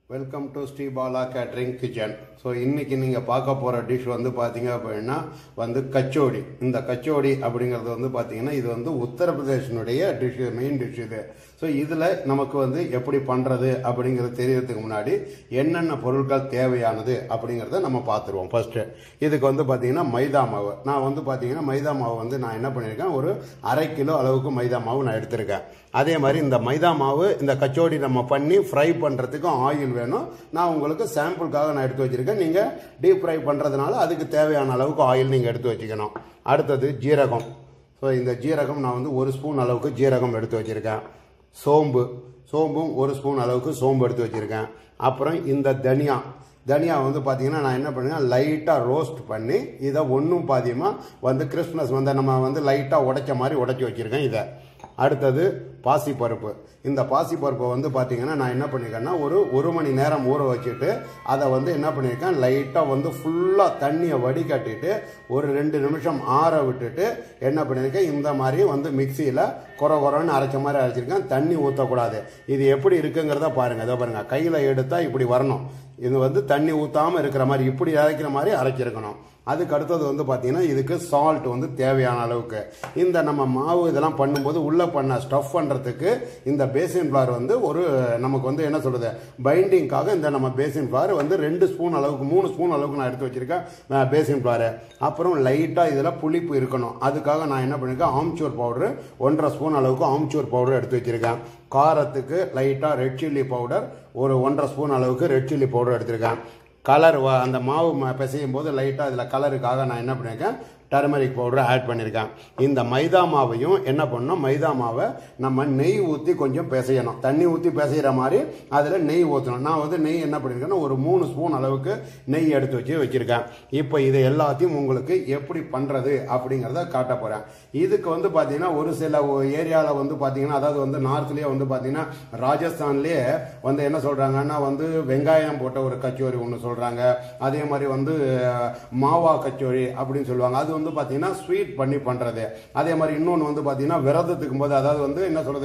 welcome to Sri Bala catering kitchen so இன்னைக்கு நீங்கள் பார்க்க போகிற டிஷ் வந்து பார்த்தீங்க அப்படின்னா வந்து கச்சோடி இந்த கச்சோடி அப்படிங்கிறது வந்து பார்த்தீங்கன்னா இது வந்து உத்தரப்பிரதேசனுடைய டிஷ் மெயின் டிஷ் இது ஸோ இதில் நமக்கு வந்து எப்படி பண்ணுறது அப்படிங்கிறது தெரியறதுக்கு முன்னாடி என்னென்ன பொருட்கள் தேவையானது அப்படிங்கிறத நம்ம பார்த்துருவோம் ஃபர்ஸ்ட்டு இதுக்கு வந்து பார்த்தீங்கன்னா மைதா மாவு நான் வந்து பார்த்தீங்கன்னா மைதா மாவு வந்து நான் என்ன பண்ணியிருக்கேன் ஒரு அரை கிலோ அளவுக்கு மைதா மாவு நான் எடுத்திருக்கேன் அதே மாதிரி இந்த மைதா மாவு இந்த கச்சோடி நம்ம பண்ணி ஃப்ரை பண்ணுறதுக்கும் ஆயில் வேணும் நான் உங்களுக்கு சாம்பிளுக்காக நான் எடுத்து வச்சுருக்கேன் நீங்கள் டீப் ஃப்ரை பண்ணுறதுனால அதுக்கு தேவையான அளவுக்கு ஆயில் நீங்கள் எடுத்து வச்சுக்கணும் அடுத்தது ஜீரகம் ஸோ இந்த ஜீரகம் நான் வந்து ஒரு ஸ்பூன் அளவுக்கு ஜீரகம் எடுத்து வச்சுருக்கேன் சோம்பு சோம்பும் ஒரு ஸ்பூன் அளவுக்கு சோம்பு எடுத்து வச்சுருக்கேன் அப்புறம் இந்த தனியா தனியா வந்து பார்த்தீங்கன்னா நான் என்ன பண்ணுவேன் லைட்டாக ரோஸ்ட் பண்ணி இதை ஒன்றும் பாதியமாக வந்து கிறிஸ்மஸ் வந்து நம்ம வந்து லைட்டாக உடைச்ச மாதிரி உடைச்சி வச்சுருக்கேன் இதை அடுத்தது பாசிப்பருப்பு இந்த பாசிப்பருப்பை வந்து பார்த்தீங்கன்னா நான் என்ன பண்ணியிருக்கேன்னா ஒரு ஒரு மணி நேரம் ஊற வச்சுட்டு அதை வந்து என்ன பண்ணியிருக்கேன் லைட்டாக வந்து ஃபுல்லாக தண்ணியை வடிகட்டிட்டு ஒரு ரெண்டு நிமிஷம் ஆற விட்டுட்டு என்ன பண்ணியிருக்கேன் இந்த மாதிரி வந்து மிக்சியில் குறை குறைன்னு அரைச்ச மாதிரி அரைச்சிருக்கேன் தண்ணி ஊற்றக்கூடாது இது எப்படி இருக்குங்கிறத பாருங்கள் இதோ பாருங்கள் கையில் எடுத்தால் இப்படி வரணும் இது வந்து தண்ணி ஊற்றாமல் இருக்கிற மாதிரி இப்படி அரைக்கிற மாதிரி அரைச்சிருக்கணும் அதுக்கு அடுத்தது வந்து பார்த்தீங்கன்னா இதுக்கு சால்ட் வந்து தேவையான அளவுக்கு இந்த நம்ம மாவு இதெல்லாம் பண்ணும்போது உள்ளே பண்ண ஸ்டஃப் பண்ணுறதுக்கு இந்த பேசின் ஃப்ளார் வந்து ஒரு நமக்கு வந்து என்ன சொல்கிறது பைண்டிங்காக இந்த நம்ம பேசின் ஃப்ளார் வந்து ரெண்டு ஸ்பூன் அளவுக்கு மூணு ஸ்பூன் அளவுக்கு நான் எடுத்து வச்சுருக்கேன் பேசின் ஃப்ளாரு அப்புறம் லைட்டாக இதில் புளிப்பு இருக்கணும் அதுக்காக நான் என்ன பண்ணியிருக்கேன் ஆம்ச்சூர் பவுடரு ஒன்றரை ஸ்பூன் அளவுக்கு ஆம்ச்சூர் பவுடர் எடுத்து வச்சுருக்கேன் காரத்துக்கு லைட்டாக ரெட் சில்லி பவுடர் ஒரு ஒன்றரை ஸ்பூன் அளவுக்கு ரெட் சில்லி பவுடர் எடுத்திருக்கேன் கலர் அந்த மாவு ம- பிசையும் போது லைட்டாக இதில் கலருக்காக நான் என்ன பண்ணியிருக்கேன் டர்மரிக் பவுடர் ஆட் பண்ணியிருக்கேன் இந்த மைதா மாவையும் என்ன பண்ணணும் மைதா மாவை நம்ம நெய் ஊற்றி கொஞ்சம் பிசையணும் தண்ணி ஊற்றி பிசைகிற மாதிரி அதில் நெய் ஊற்றணும் நான் வந்து நெய் என்ன பண்ணியிருக்கேன்னா ஒரு மூணு ஸ்பூன் அளவுக்கு நெய் எடுத்து வச்சு வச்சுருக்கேன் இப்போ இது எல்லாத்தையும் உங்களுக்கு எப்படி பண்ணுறது அப்படிங்கிறத காட்ட போகிறேன் இதுக்கு வந்து பார்த்தீங்கன்னா ஒரு சில ஏரியாவில் வந்து பார்த்தீங்கன்னா அதாவது வந்து நார்த்லேயே வந்து பார்த்தீங்கன்னா ராஜஸ்தான்லேயே வந்து என்ன சொல்கிறாங்கன்னா வந்து வெங்காயம் போட்ட ஒரு கச்சோரி ஒன்று சொல்கிறாங்க அதே மாதிரி வந்து அஹ், மாவா கச்சோரி அப்படின்னு சொல்லுவாங்க அது வந்து பார்த்தீங்கன்னா ஸ்வீட் பண்ணி பண்ணுறது அதே மாதிரி இன்னொன்று வந்து பார்த்தீங்கன்னா விரதத்துக்கும் போது அதாவது வந்து என்ன சொல்கிறது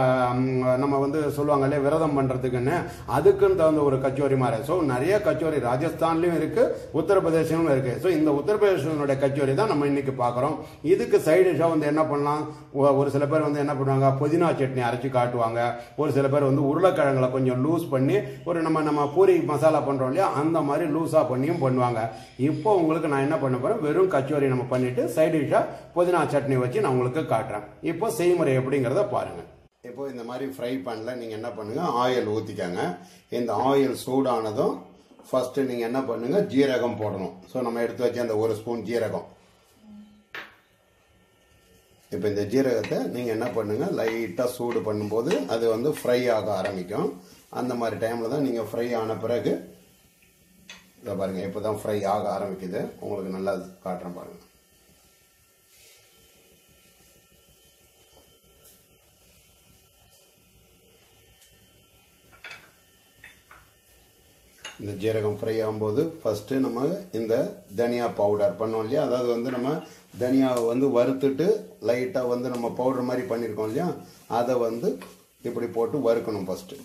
நம்ம வந்து சொல்லுவாங்க இல்லையா விரதம் பண்ணுறதுக்குன்னு அதுக்குன்னு தகுந்த ஒரு கச்சோரி மாதிரி ஸோ நிறைய கச்சோரி ராஜஸ்தான்லேயும் இருக்குது உத்தரப்பிரதேசமும் இருக்குது ஸோ இந்த உத்தரப்பிரதேசனுடைய கச்சோரி தான் நம்ம இன்னைக்கு பார்க்குறோம் இதுக்கு சைடு டிஷ்ஷாக வந்து என்ன பண்ணலாம் ஒ- ஒரு சில பேர் வந்து என்ன பண்ணுவாங்க புதினா சட்னி அரைச்சி காட்டுவாங்க ஒரு சில பேர் வந்து உருளைக்கிழங்குல கொஞ்சம் லூஸ் பண்ணி ஒரு நம்ம நம்ம பூரி மசாலா பண்ணுறோம் இல்லையா அந்த மாதிரி லூஸாக பண்ணியும் பண்ணுவாங்க இப்போ உங்களுக்கு நான் என்ன பண்ண போகிறேன் வெறும் கச்சோரி நம்ம பண்ணிட்டு சைடு டிஷ்ஷாக புதினா சட்னி வச்சு நான் உங்களுக்கு காட்டுறேன் இப்போ செய்முறை எப்படிங்கிறத பாருங்க இப்போ இந்த மாதிரி ஃப்ரை பேனில் நீங்கள் என்ன பண்ணுங்க ஆயில் ஊற்றிக்கங்க இந்த ஆயில் சூடானதும் ஃபர்ஸ்ட் நீங்கள் என்ன பண்ணுங்க ஜீரகம் போடணும் ஸோ நம்ம எடுத்து வச்ச அந்த ஒரு ஸ்பூன் ஜீரகம் இப்போ இந்த ஜீரகத்தை நீங்கள் என்ன பண்ணுங்க லைட்டாக சூடு பண்ணும்போது அது வந்து ஃப்ரை ஆக ஆரம்பிக்கும் அந்த மாதிரி டைமில் தான் நீங்கள் ஃப்ரை ஆன பிறகு இதை பாருங்க இப்போ தான் ஃப்ரை ஆக ஆரம்பிக்குது உங்களுக்கு நல்லா காட்டுறேன் பாருங்க இந்த ஜீரகம் ஃப்ரை ஆகும்போது ஃபஸ்ட்டு நம்ம இந்த தனியா பவுடர் பண்ணோம் இல்லையா அதாவது வந்து நம்ம தனியாவை வந்து வறுத்துட்டு லைட்டாக வந்து நம்ம பவுடர் மாதிரி பண்ணியிருக்கோம் இல்லையா அதை வந்து இப்படி போட்டு வறுக்கணும் ஃபஸ்ட்டு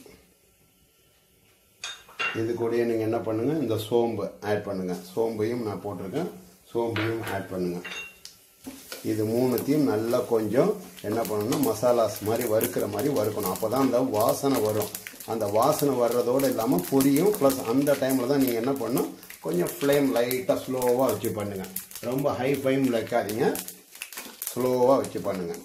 இது கூடயே நீங்கள் என்ன பண்ணுங்கள் இந்த சோம்பு ஆட் பண்ணுங்கள் சோம்பையும் நான் போட்டிருக்கேன் சோம்பையும் ஆட் பண்ணுங்கள் இது மூணுத்தையும் நல்லா கொஞ்சம் என்ன பண்ணணும்னா மசாலாஸ் மாதிரி வறுக்கிற மாதிரி வறுக்கணும் அப்போ தான் அந்த வாசனை வரும் அந்த வாசனை வர்றதோடு இல்லாமல் பொரியும் ப்ளஸ் அந்த டைமில் தான் நீங்கள் என்ன பண்ணணும் கொஞ்சம் ஃப்ளேம் லைட்டாக ஸ்லோவாக வச்சு பண்ணுங்கள் ரொம்ப ஹை ஃப்ளேமில் வைக்காதீங்க ஸ்லோவாக வச்சு பண்ணுங்கள்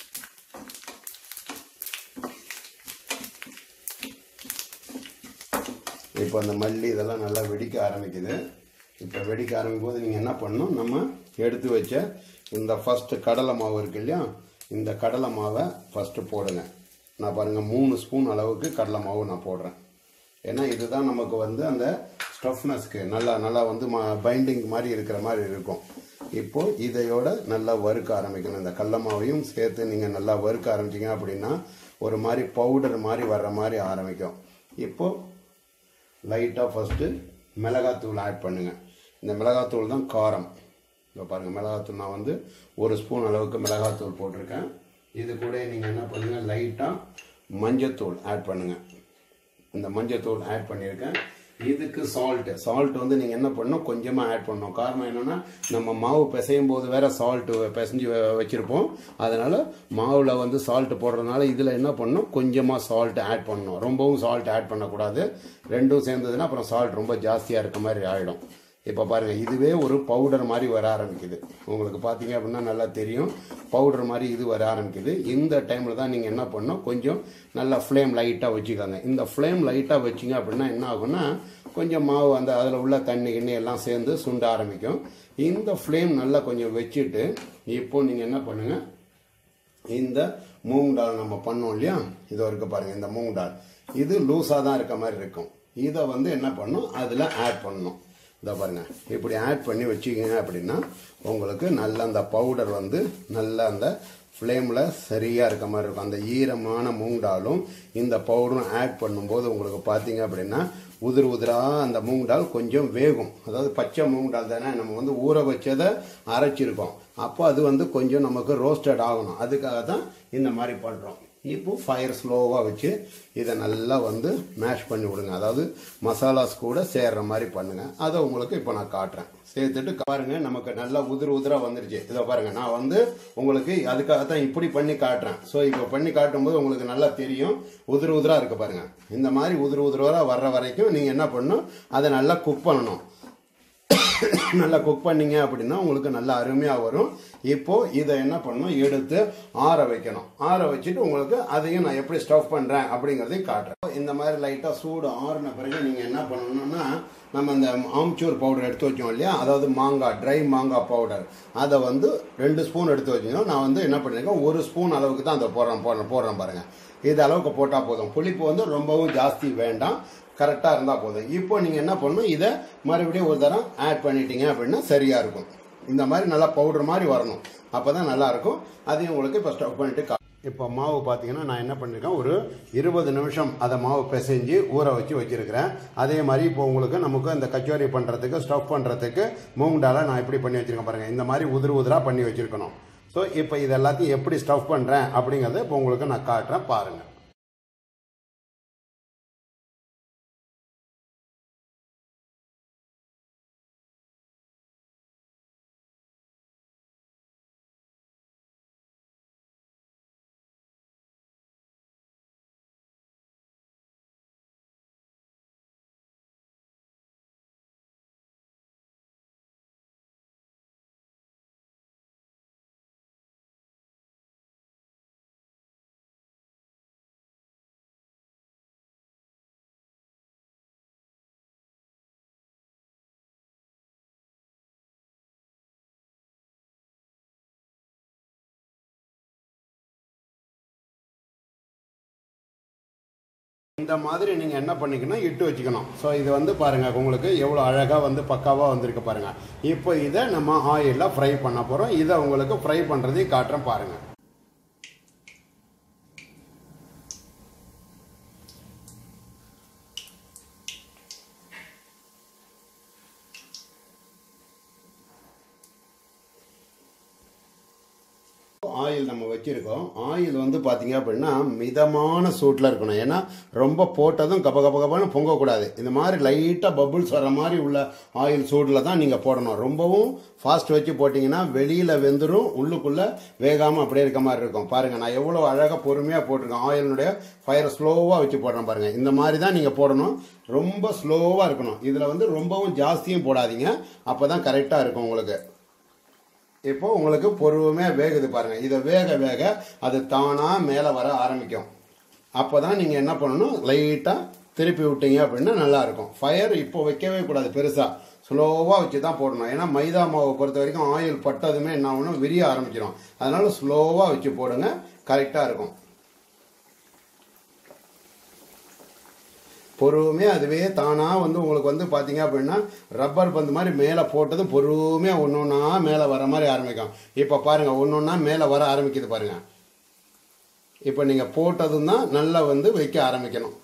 இப்போ அந்த மல்லி இதெல்லாம் நல்லா வெடிக்க ஆரம்பிக்குது இப்போ வெடிக்க ஆரம்பிக்கும் போது நீங்கள் என்ன பண்ணணும் நம்ம எடுத்து வச்ச இந்த ஃபஸ்ட்டு கடலை மாவு இருக்கு இல்லையா இந்த கடலை மாவை ஃபஸ்ட்டு போடுங்க நான் பாருங்கள் மூணு ஸ்பூன் அளவுக்கு கடலை மாவு நான் போடுறேன் ஏன்னா இதுதான் நமக்கு வந்து அந்த ஸ்டஃப்னஸ்க்கு நல்லா நல்லா வந்து பைண்டிங் மாதிரி இருக்கிற மாதிரி இருக்கும் இப்போ இதையோட நல்லா வறுக்க ஆரம்பிக்கணும் இந்த கடல மாவையும் சேர்த்து நீங்கள் நல்லா வறுக்க ஆரம்பிச்சீங்க அப்படின்னா ஒரு மாதிரி பவுடர் மாதிரி வர்ற மாதிரி ஆரம்பிக்கும் இப்போ லைட்டாக ஃபஸ்ட்டு மிளகாத்தூள் ஆட் பண்ணுங்கள் இந்த மிளகாத்தூள் தான் காரம் இப்போ பாருங்கள் மிளகாத்தூள் நான் வந்து ஒரு ஸ்பூன் அளவுக்கு மிளகாத்தூள் போட்டிருக்கேன் இது கூட நீங்கள் என்ன பண்ணுங்கள் லைட்டாக மஞ்சத்தூள் ஆட் பண்ணுங்கள் இந்த மஞ்சத்தூள் ஆட் பண்ணியிருக்கேன் இதுக்கு சால்ட் சால்ட் வந்து நீங்கள் என்ன பண்ணணும் கொஞ்சமாக ஆட் பண்ணணும் காரணம் என்னன்னா நம்ம மாவு பிசையும் போது வேற சால்ட் பிசைஞ்சு வ- வச்சிருப்போம் அதனால மாவில் வந்து சால்ட் போடுறதுனால இதில் என்ன பண்ணணும் கொஞ்சமாக சால்ட் ஆட் பண்ணணும் ரொம்பவும் சால்ட் ஆட் பண்ணக்கூடாது ரெண்டும் சேர்ந்ததுன்னா அப்புறம் சால்ட் ரொம்ப ஜாஸ்தியாக இருக்க மாதிரி ஆகிடும் இப்போ பாருங்கள் இதுவே ஒரு பவுடர் மாதிரி வர ஆரம்பிக்குது உங்களுக்கு பார்த்தீங்க அப்படின்னா நல்லா தெரியும் பவுடர் மாதிரி இது வர ஆரம்பிக்குது இந்த டைமில் தான் நீங்கள் என்ன பண்ணணும் கொஞ்சம் நல்லா ஃப்ளேம் லைட்டாக வச்சுக்கோங்க இந்த ஃப்ளேம் லைட்டாக வச்சிங்க அப்படின்னா என்ன ஆகும்னா கொஞ்சம் மாவு அந்த அதில் உள்ள தண்ணி கிண்ணி எல்லாம் சேர்ந்து சுண்ட ஆரம்பிக்கும் இந்த ஃப்ளேம் நல்லா கொஞ்சம் வச்சுட்டு இப்போ நீங்கள் என்ன பண்ணுங்கள் இந்த மூங் டால் நம்ம பண்ணோம் இல்லையா இது இருக்கு பாருங்க இந்த மூங் டால் இது லூஸாக தான் இருக்க மாதிரி இருக்கும் இதை வந்து என்ன பண்ணும் அதில் ஆட் பண்ணணும் இதை பாருங்க இப்படி ஆட் பண்ணி வச்சுக்கீங்க அப்படின்னா உங்களுக்கு நல்ல அந்த பவுடர் வந்து நல்ல அந்த ஃப்ளேமில் சரியாக இருக்க மாதிரி இருக்கும் அந்த ஈரமான மூங்டாலும் இந்த பவுடரும் ஆட் பண்ணும்போது உங்களுக்கு பார்த்தீங்க அப்படின்னா உதிர் உதிராக அந்த மூங் டால் கொஞ்சம் வேகும் அதாவது பச்சை மூங் டால் தானே நம்ம வந்து ஊற வச்சதை அரைச்சிருக்கோம் அப்போ அது வந்து கொஞ்சம் நமக்கு ரோஸ்டட் ஆகணும் அதுக்காக தான் இந்த மாதிரி பண்ணுறோம் இப்போ ஃபயர் ஸ்லோவாக வச்சு இதை நல்லா வந்து மேஷ் பண்ணி விடுங்க அதாவது மசாலாஸ் கூட சேர்ற மாதிரி பண்ணுங்க அதை உங்களுக்கு இப்போ நான் காட்டுறேன் சேர்த்துட்டு பாருங்க நமக்கு நல்லா உதிர் உதிரா வந்துருச்சு இதை பாருங்க நான் வந்து உங்களுக்கு அதுக்காக தான் இப்படி பண்ணி காட்டுறேன் ஸோ இப்போ பண்ணி காட்டும்போது உங்களுக்கு நல்லா தெரியும் உதிர் உதிரா இருக்கு பாருங்க இந்த மாதிரி உதிர் உதிரா வர்ற வரைக்கும் நீங்க என்ன பண்ணணும் அதை நல்லா குக் பண்ணணும் நல்லா குக் பண்ணீங்க அப்படின்னா உங்களுக்கு நல்லா அருமையாக வரும் இப்போ இதை என்ன பண்ணணும் எடுத்து ஆற வைக்கணும் ஆற வச்சுட்டு உங்களுக்கு அதையும் நான் எப்படி ஸ்டஃப் பண்ணுறேன் அப்படிங்கிறதையும் காட்டுறேன் இந்த மாதிரி லைட்டாக சூடு ஆறின பிறகு நீங்கள் என்ன பண்ணணும்னா நம்ம இந்த ஆம்ச்சூர் பவுடர் எடுத்து வச்சோம் இல்லையா அதாவது மாங்காய் ட்ரை மாங்காய் பவுடர் அதை வந்து ரெண்டு ஸ்பூன் எடுத்து வச்சுக்கணும் நான் வந்து என்ன பண்ணியிருக்கேன் ஒரு ஸ்பூன் அளவுக்கு தான் அதை போடுறேன் போடுறேன் போடுறேன் பாருங்கள் இது அளவுக்கு போட்டால் போதும் புளிப்பு வந்து ரொம்பவும் ஜாஸ்தி வேண்டாம் கரெக்டாக இருந்தால் போதும் இப்போ நீங்கள் என்ன பண்ணணும் இதை மறுபடியும் ஒரு தரம் ஆட் பண்ணிட்டீங்க அப்படின்னா சரியாக இருக்கும் இந்த மாதிரி நல்லா பவுடர் மாதிரி வரணும் அப்போ தான் நல்லாயிருக்கும் அதையும் உங்களுக்கு இப்போ ஸ்டவ் பண்ணிட்டு கா- இப்போ மாவு பார்த்தீங்கன்னா நான் என்ன பண்ணியிருக்கேன் ஒரு இருபது நிமிஷம் அதை மாவு பிசைஞ்சு ஊற வச்சு வச்சிருக்கிறேன் அதே மாதிரி இப்போ உங்களுக்கு நமக்கு இந்த கச்சோரி பண்ணுறதுக்கு ஸ்டஃப் பண்ணுறதுக்கு மூங் டாலை நான் எப்படி பண்ணி வச்சிருக்கேன் பாருங்கள் இந்த மாதிரி உதிர் உதிராக பண்ணி வச்சிருக்கணும் ஸோ இப்போ இது எல்லாத்தையும் எப்படி ஸ்டஃப் பண்ணுறேன் அப்படிங்கிறத இப்போ உங்களுக்கு நான் காட்டுறேன் பாருங்கள் இந்த மாதிரி நீங்கள் என்ன பண்ணிக்கணும் இட்டு வச்சுக்கணும் ஸோ இது வந்து பாருங்கள் உங்களுக்கு எவ்வளோ அழகாக வந்து பக்காவாக வந்திருக்கு பாருங்கள் இப்போ இதை நம்ம ஆயிலில் ஃப்ரை பண்ண போகிறோம் இதை உங்களுக்கு ஃப்ரை பண்ணுறதையும் காட்டுறேன் பாருங்கள் ஆயில் நம்ம வச்சிருக்கோம் ஆயில் வந்து பாத்தீங்க அப்படின்னா மிதமான சூட்டில் இருக்கணும் ஏன்னா ரொம்ப போட்டதும் கப கப கபன்னு பொங்கக்கூடாது இந்த மாதிரி லைட்டாக பபுள்ஸ் வர மாதிரி உள்ள ஆயில் சூடில் தான் நீங்கள் போடணும் ரொம்பவும் ஃபாஸ்ட் வச்சு போட்டிங்கன்னா வெளியில் வெந்துடும் உள்ளுக்குள்ளே வேகாமல் அப்படியே இருக்க மாதிரி இருக்கும் பாருங்கள் நான் எவ்வளோ அழகாக பொறுமையாக போட்டிருக்கேன் ஆயிலினுடைய ஃபயரை ஸ்லோவாக வச்சு போடுறேன் பாருங்கள் இந்த மாதிரி தான் நீங்கள் போடணும் ரொம்ப ஸ்லோவாக இருக்கணும் இதில் வந்து ரொம்பவும் ஜாஸ்தியும் போடாதீங்க அப்போ தான் கரெக்டாக இருக்கும் உங்களுக்கு இப்போ உங்களுக்கு பொறுமையாக வேகுது பாருங்க இதை வேக வேக அது தானா மேலே வர ஆரம்பிக்கும் அப்போ தான் நீங்கள் என்ன பண்ணணும் லைட்டாக திருப்பி விட்டீங்க அப்படின்னா நல்லா இருக்கும் ஃபயர் இப்போ வைக்கவே கூடாது பெருசாக ஸ்லோவாக வச்சு தான் போடணும் ஏன்னா மைதா மாவை பொறுத்த வரைக்கும் ஆயில் பட்டதுமே என்ன ஆகணும் விரிய ஆரம்பிச்சிடும் அதனால ஸ்லோவாக வச்சு போடுங்க கரெக்டாக இருக்கும் பொறுமையாக அதுவே தானாக வந்து உங்களுக்கு வந்து பார்த்தீங்க அப்படின்னா ரப்பர் பந்து மாதிரி மேலே போட்டதும் பொறுமையாக ஒன்று ஒன்றா மேலே வர மாதிரி ஆரம்பிக்கும் இப்போ பாருங்கள் ஒன்று ஒன்றா மேலே வர ஆரம்பிக்குது பாருங்கள் இப்போ நீங்கள் போட்டதும் தான் நல்லா வந்து வைக்க ஆரம்பிக்கணும்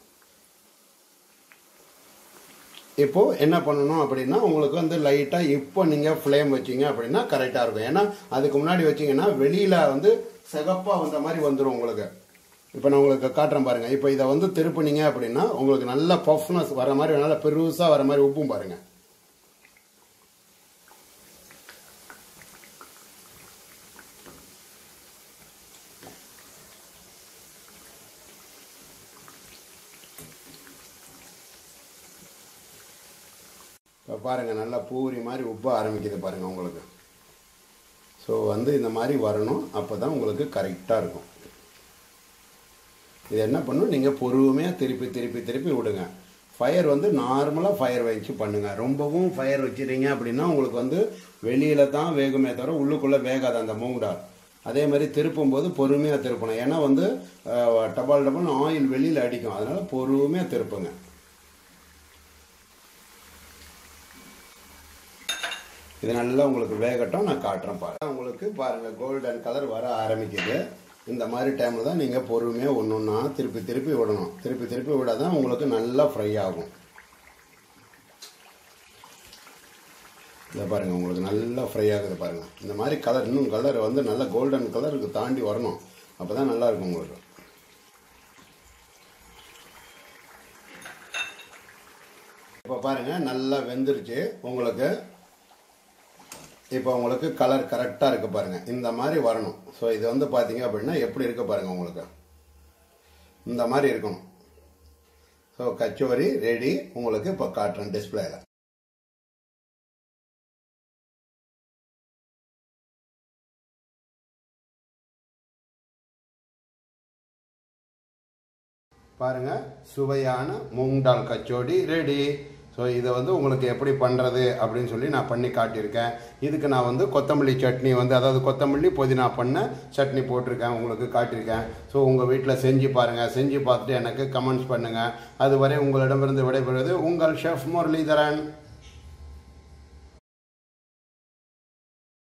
இப்போ என்ன பண்ணணும் அப்படின்னா உங்களுக்கு வந்து லைட்டாக இப்போ நீங்கள் ஃப்ளேம் வச்சீங்க அப்படின்னா கரெக்டாக இருக்கும் ஏன்னா அதுக்கு முன்னாடி வச்சீங்கன்னா வெளியில் வந்து சிகப்பாக வந்த மாதிரி வந்துடும் உங்களுக்கு இப்போ நான் உங்களுக்கு காட்டுறேன் பாருங்க இப்போ இதை வந்து திருப்பினீங்க அப்படின்னா உங்களுக்கு நல்ல பஃப்னஸ் வர மாதிரி நல்ல பெருசாக வர மாதிரி உப்பும் பாருங்க இப்போ பாருங்கள் நல்லா பூரி மாதிரி உப்ப ஆரம்பிக்குது பாருங்கள் உங்களுக்கு ஸோ வந்து இந்த மாதிரி வரணும் அப்போ தான் உங்களுக்கு கரெக்டாக இருக்கும் இது என்ன பண்ணும் நீங்கள் பொறுமையாக திருப்பி திருப்பி திருப்பி விடுங்க ஃபயர் வந்து நார்மலாக ஃபயர் வச்சு பண்ணுங்கள் ரொம்பவும் ஃபயர் வச்சிட்டீங்க அப்படின்னா உங்களுக்கு வந்து வெளியில் தான் வேகுமே தவிர உள்ளுக்குள்ளே வேகாது அந்த மூங் டால் அதே மாதிரி திருப்பும் போது பொறுமையாக திருப்பணும் ஏன்னா வந்து அஹ், டபால் டபால் ஆயில் வெளியில் அடிக்கும் அதனால் பொறுமையாக திருப்புங்க இது நல்லா உங்களுக்கு வேகட்டும் நான் காட்டுறேன் பாருங்க உங்களுக்கு பாருங்க கோல்டன் கலர் வர ஆரம்பிக்குது இந்த மாதிரி டைமில் தான் நீங்கள் பொறுமையாக ஒன்று ஒன்றா திருப்பி திருப்பி விடணும் திருப்பி திருப்பி விடாதான் உங்களுக்கு நல்லா ஃப்ரை ஆகும் இதை பாருங்க உங்களுக்கு நல்லா ஃப்ரை ஆகுது பாருங்க இந்த மாதிரி கலர் இன்னும் கலர் வந்து நல்ல கோல்டன் கலருக்கு தாண்டி வரணும் அப்போ தான் நல்லா இருக்கும் உங்களுக்கு இப்போ பாருங்க நல்லா வெந்துருச்சு உங்களுக்கு இப்போ உங்களுக்கு கலர் கரெக்டாக இருக்கு பாருங்க இந்த மாதிரி வரணும் ஸோ இது வந்து பார்த்தீங்க அப்படின்னா எப்படி இருக்கு பாருங்க உங்களுக்கு இந்த மாதிரி இருக்கணும் ஸோ கச்சோரி ரெடி உங்களுக்கு இப்போ காட்டுறேன் டிஸ்பிளேல பாருங்க சுவையான மூங் டால் கச்சோடி ரெடி ஸோ இதை வந்து உங்களுக்கு எப்படி பண்ணுறது அப்படின்னு சொல்லி நான் பண்ணி காட்டியிருக்கேன் இதுக்கு நான் வந்து கொத்தமல்லி சட்னி வந்து அதாவது கொத்தமல்லி புதினா பண்ண சட்னி போட்டிருக்கேன் உங்களுக்கு காட்டியிருக்கேன் ஸோ உங்கள் வீட்டில் செஞ்சு பாருங்கள் செஞ்சு பார்த்துட்டு எனக்கு கமெண்ட்ஸ் பண்ணுங்கள் அதுவரை உங்களிடமிருந்து விடைபெறுவது உங்கள் ஷெஃப் முரளிதரன்